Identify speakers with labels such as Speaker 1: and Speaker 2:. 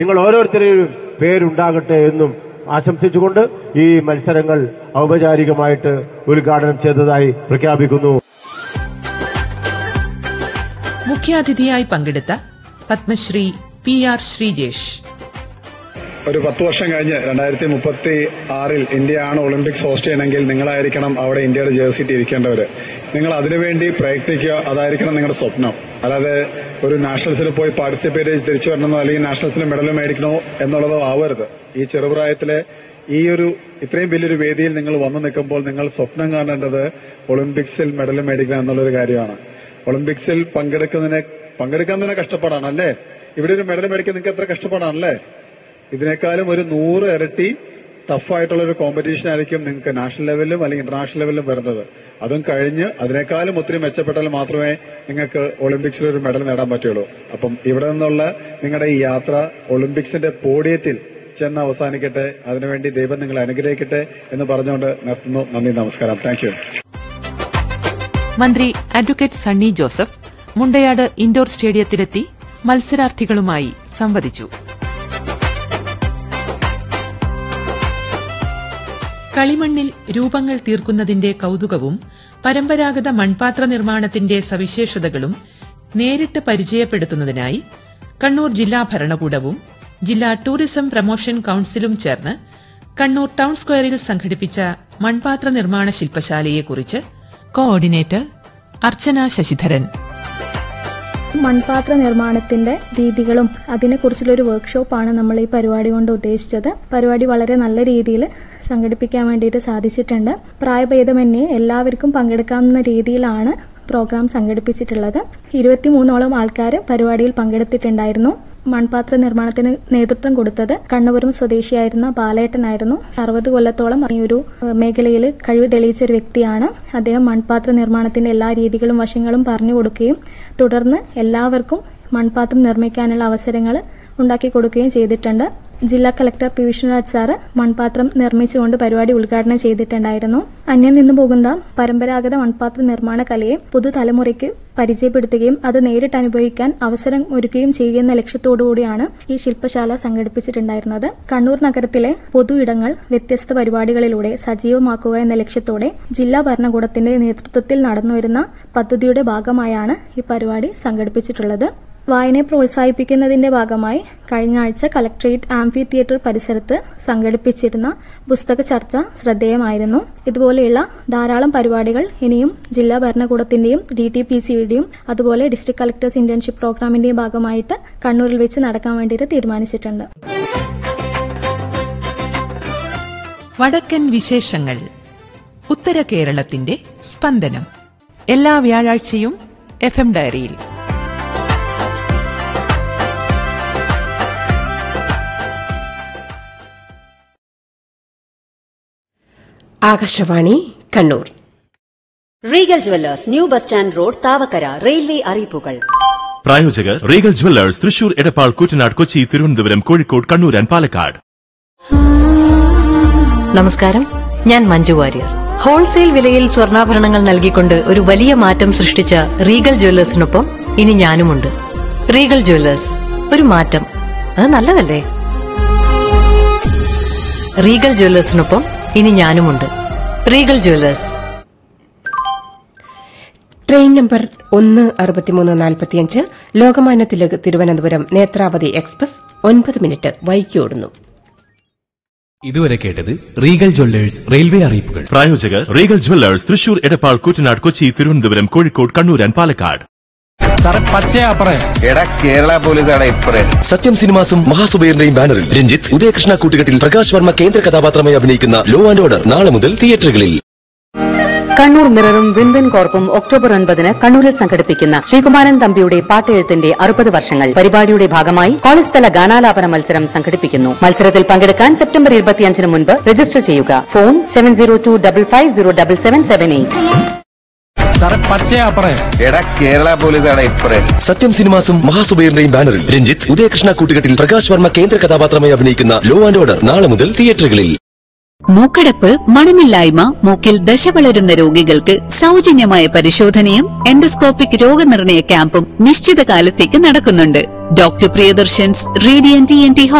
Speaker 1: നിങ്ങൾ ഓരോരുത്തരുടെയും പേരുണ്ടാകട്ടെ എന്നും ആശംസിച്ചുകൊണ്ട് ഈ മത്സരങ്ങൾ ഔപചാരികമായിട്ട് ഉദ്ഘാടനം ചെയ്തതായി പ്രഖ്യാപിക്കുന്നു
Speaker 2: മുഖ്യാതിഥിയായി പങ്കെടുത്ത പത്മശ്രീ പി ആർ ശ്രീജേഷ്
Speaker 3: ഒരു പത്ത് വർഷം കഴിഞ്ഞ് രണ്ടായിരത്തി മുപ്പത്തി ആറിൽ ഇന്ത്യയാണ് ഒളിമ്പിക്സ് ഹോസ്റ്റ് ചെയ്യണമെങ്കിൽ നിങ്ങളായിരിക്കണം അവിടെ ഇന്ത്യയുടെ ജേഴ്സി ഇരിക്കേണ്ടവര് നിങ്ങൾ അതിനുവേണ്ടി പ്രയത്നിക്കുക അതായിരിക്കണം നിങ്ങളുടെ സ്വപ്നം അല്ലാതെ ഒരു നാഷണൽസിൽ പോയി പാർട്ടിസിപ്പേറ്റ് ചെയ്ത് തിരിച്ചു വരണമെന്നോ അല്ലെങ്കിൽ നാഷണൽസിൽ മെഡൽ മേടിക്കണോ എന്നുള്ളതോ ആവരുത് ഈ ചെറുപ്രായത്തിലെ ഈ ഒരു ഇത്രയും വലിയൊരു വേദിയിൽ നിങ്ങൾ വന്നു നിൽക്കുമ്പോൾ നിങ്ങൾ സ്വപ്നം കാണേണ്ടത് ഒളിമ്പിക്സിൽ മെഡൽ മേടിക്കണം എന്നുള്ളൊരു കാര്യമാണ് ഒളിമ്പിക്സിൽ പങ്കെടുക്കുന്നതിനെ പങ്കെടുക്കാൻ തന്നെ കഷ്ടപ്പാടാണ് അല്ലേ ഇവിടെ ഒരു മെഡൽ മേടിക്കാൻ നിങ്ങൾക്ക് എത്ര കഷ്ടപ്പാടാണല്ലേ ഇതിനേക്കാളും ഒരു നൂറ് ഇരട്ടി ടഫായിട്ടുള്ള ഒരു കോമ്പറ്റീഷൻ ആയിരിക്കും നിങ്ങൾക്ക് നാഷണൽ ലെവലിലും അല്ലെങ്കിൽ ഇന്റർനാഷണൽ ലെവലിലും വരുന്നത് അതും കഴിഞ്ഞ് അതിനേക്കാളും ഒത്തിരി മെച്ചപ്പെട്ടാൽ മാത്രമേ നിങ്ങൾക്ക് ഒളിമ്പിക്സിൽ ഒരു മെഡൽ നേടാൻ പറ്റുള്ളൂ അപ്പം ഇവിടെ നിന്നുള്ള നിങ്ങളുടെ ഈ യാത്ര ഒളിമ്പിക്സിന്റെ പോഡിയത്തിൽ ചെന്ന് അവസാനിക്കട്ടെ അതിനുവേണ്ടി ദൈവം നിങ്ങളെ അനുഗ്രഹിക്കട്ടെ എന്ന് പറഞ്ഞുകൊണ്ട് നിർത്തുന്നു നന്ദി നമസ്കാരം താങ്ക് യു
Speaker 2: മന്ത്രി അഡ്വക്കേറ്റ് സണ്ണി ജോസഫ് മുണ്ടയാട് ഇൻഡോർ സ്റ്റേഡിയത്തിലെത്തി മത്സരാർത്ഥികളുമായി സംവദിച്ചു കളിമണ്ണിൽ രൂപങ്ങൾ തീർക്കുന്നതിന്റെ കൌതുകവും പരമ്പരാഗത മൺപാത്ര നിർമ്മാണത്തിന്റെ സവിശേഷതകളും നേരിട്ട് പരിചയപ്പെടുത്തുന്നതിനായി കണ്ണൂർ ജില്ലാ ഭരണകൂടവും ജില്ലാ ടൂറിസം പ്രമോഷൻ കൌൺസിലും ചേർന്ന് കണ്ണൂർ ടൌൺ സ്ക്വയറിൽ സംഘടിപ്പിച്ച മൺപാത്ര നിർമ്മാണ ശില്പശാലയെക്കുറിച്ച് കോർഡിനേറ്റർ അർച്ചന ശശിധരൻ
Speaker 4: മൺപാത്ര നിർമ്മാണത്തിന്റെ രീതികളും അതിനെക്കുറിച്ചുള്ളൊരു വർക്ക്ഷോപ്പാണ് നമ്മൾ ഈ പരിപാടി കൊണ്ട് ഉദ്ദേശിച്ചത് പരിപാടി വളരെ നല്ല രീതിയിൽ സംഘടിപ്പിക്കാൻ വേണ്ടിയിട്ട് സാധിച്ചിട്ടുണ്ട് പ്രായഭേദമന്യേ എല്ലാവർക്കും പങ്കെടുക്കാവുന്ന രീതിയിലാണ് പ്രോഗ്രാം സംഘടിപ്പിച്ചിട്ടുള്ളത് ഇരുപത്തിമൂന്നോളം ആൾക്കാർ പരിപാടിയിൽ പങ്കെടുത്തിട്ടുണ്ടായിരുന്നു മൺപാത്ര നിർമ്മാണത്തിന് നേതൃത്വം കൊടുത്തത് കണ്ണപുരം സ്വദേശിയായിരുന്ന ബാലേട്ടനായിരുന്നു അറുപത് കൊല്ലത്തോളം ഈ ഒരു ഏഹ്, മേഖലയിൽ കഴിവ് തെളിയിച്ച ഒരു വ്യക്തിയാണ് അദ്ദേഹം മൺപാത്ര നിർമ്മാണത്തിന്റെ എല്ലാ രീതികളും വശങ്ങളും പറഞ്ഞു കൊടുക്കുകയും തുടർന്ന് എല്ലാവർക്കും മൺപാത്രം നിർമ്മിക്കാനുള്ള അവസരങ്ങൾ ഉണ്ടാക്കി കൊടുക്കുകയും ചെയ്തിട്ടുണ്ട് ജില്ലാ കളക്ടർ പി വിഷ്ണുരാജ് സാറ് മൺപാത്രം നിർമ്മിച്ചുകൊണ്ട് പരിപാടി ഉദ്ഘാടനം ചെയ്തിട്ടുണ്ടായിരുന്നു അന്യം നിന്നു പോകുന്ന പരമ്പരാഗത മൺപാത്ര നിർമ്മാണ കലയെ പുതുതലമുറയ്ക്ക് പരിചയപ്പെടുത്തുകയും അത് നേരിട്ട് അനുഭവിക്കാൻ അവസരം ഒരുക്കുകയും ചെയ്യുന്ന ലക്ഷ്യത്തോടുകൂടിയാണ് ഈ ശില്പശാല സംഘടിപ്പിച്ചിട്ടുണ്ടായിരുന്നത് കണ്ണൂർ നഗരത്തിലെ പൊതു ഇടങ്ങൾ വ്യത്യസ്ത പരിപാടികളിലൂടെ സജീവമാക്കുക എന്ന ലക്ഷ്യത്തോടെ ജില്ലാ ഭരണകൂടത്തിന്റെ നേതൃത്വത്തിൽ നടന്നുവരുന്ന പദ്ധതിയുടെ ഭാഗമായാണ് ഈ പരിപാടി സംഘടിപ്പിച്ചിട്ടുള്ളത് വായനയെ പ്രോത്സാഹിപ്പിക്കുന്നതിന്റെ ഭാഗമായി കഴിഞ്ഞ ആഴ്ച കലക്ട്രേറ്റ് ആംഫി തിയേറ്റർ പരിസരത്ത് സംഘടിപ്പിച്ചിരുന്ന പുസ്തക ചർച്ച ശ്രദ്ധേയമായിരുന്നു ഇതുപോലെയുള്ള ധാരാളം പരിപാടികൾ ഇനിയും ജില്ലാ ഭരണകൂടത്തിന്റെയും ഡി ടി പി സിയുടെയും അതുപോലെ ഡിസ്ട്രിക്ട് കളക്ടേഴ്സ് ഇന്റേൺഷിപ്പ് പ്രോഗ്രാമിന്റെയും ഭാഗമായിട്ട് കണ്ണൂരിൽ വെച്ച് നടക്കാൻ വേണ്ടിയിട്ട് തീരുമാനിച്ചിട്ടുണ്ട്
Speaker 2: വടക്കൻ വിശേഷങ്ങൾ ഉത്തര കേരളത്തിന്റെ സ്പന്ദനം എല്ലാ വ്യാഴാഴ്ചയും എഫ് എം ഡയറിയിൽ
Speaker 5: Akashvani Kannur
Speaker 6: Regal jewellers new bus stand road Thavakkara railway അറിയിപ്പുകൾ
Speaker 7: പ്രായോജകർ Regal jewellers Thrissur Edappal Koottanad Kochi Thiruvananthapuram Kozhikode Kannur and Palakkad
Speaker 8: നമസ്കാരം ഞാൻ മഞ്ജു വാര്യർ ഹോൾസെയിൽ വിലയിൽ സ്വർണ്ണാഭരണങ്ങൾ നൽകിക്കൊണ്ട് ഒരു വലിയ മാറ്റം സൃഷ്ടിച്ച റീഗൽ ജ്വല്ലേഴ്സിനൊപ്പം ഇനി ഞാനുമുണ്ട് റീഗൽ ജ്വല്ലേഴ്സ് ഒരു മാറ്റം അത് നല്ലതല്ലേ റീഗൽ ജ്വല്ലേഴ്സിനൊപ്പം ഇനി ഞാനുമുണ്ട് റീഗൽ ജ്വല്ലേഴ്സ്
Speaker 5: ട്രെയിൻ നമ്പർ ഒന്ന് അറുപത്തിമൂന്ന് നാൽപ്പത്തിയഞ്ച് ലോകമാന്യ തിലക് തിരുവനന്തപുരം നേത്രാവതി എക്സ്പ്രസ് ഒൻപത് മിനിറ്റ് വൈകിയോടുന്നു
Speaker 9: ഇതുവരെ കേട്ടത് റീഗൽ ജ്വല്ലേഴ്സ് റെയിൽവേ അറിയിപ്പുകൾ
Speaker 7: പ്രായോജകർ Regal jewellers Thrissur Edappal Koottanad Kochi Thiruvananthapuram Kozhikode Kannur and Palakkad
Speaker 10: എടാ കേരള പോലീസാണ് ഇപ്പറേ
Speaker 11: സത്യം സിനിമാസും മഹാസുബൈറിന്റെയും ബാനറിൽ രഞ്ജിത്ത് ഉദയകൃഷ്ണ കൂട്ടുകെട്ടിൽ പ്രകാശ് വർമ്മ കേന്ദ്ര കഥാപാത്രമായി അഭിനയിക്കുന്ന ലോ ആൻഡ് ഓർഡർ നാളെ മുതൽ തിയേറ്ററുകളിൽ
Speaker 8: കണ്ണൂർ മിററും വിൻവിൻ കോർപ്പും ഒക്ടോബർ ഒൻപതിന് കണ്ണൂരിൽ സംഘടിപ്പിക്കുന്ന ശ്രീകുമാരൻ തമ്പിയുടെ പാട്ടെഴുത്തിന്റെ അറുപത് വർഷങ്ങൾ പരിപാടിയുടെ ഭാഗമായി കോളേജ് തല ഗാനാലാപന മത്സരം സംഘടിപ്പിക്കുന്നു മത്സരത്തിൽ പങ്കെടുക്കാൻ സെപ്റ്റംബർ ഇരുപത്തിയഞ്ചിന് മുൻപ് രജിസ്റ്റർ ചെയ്യുക phone seven zero two double five zero double seven seven eight
Speaker 10: എടാ കേരള പോലീസാണ് ഇപ്പറേ
Speaker 11: സത്യം സിനിമാസും മഹാസുബൈറിന്റെയും ബാനറിൽ രഞ്ജിത്ത് ഉദയകൃഷ്ണ കൂട്ടുകെട്ടിൽ പ്രകാശ് വർമ്മ കേന്ദ്ര കഥാപാത്രമായി അഭിനയിക്കുന്ന ലോ ആൻഡ് ഓർഡർ നാളെ മുതൽ തിയേറ്ററുകളിൽ
Speaker 12: മൂക്കടപ്പ് മണമില്ലായ്മ മൂക്കിൽ ദശ വളരുന്ന രോഗികൾക്ക് സൗജന്യമായ പരിശോധനയും എൻഡോസ്കോപ്പിക് രോഗനിർണയ ക്യാമ്പും നിശ്ചിത കാലത്തേക്ക് നടക്കുന്നുണ്ട് ഡോക്ടർ പ്രിയദർശൻസ് റേഡിയൻ ടി എൻ ടി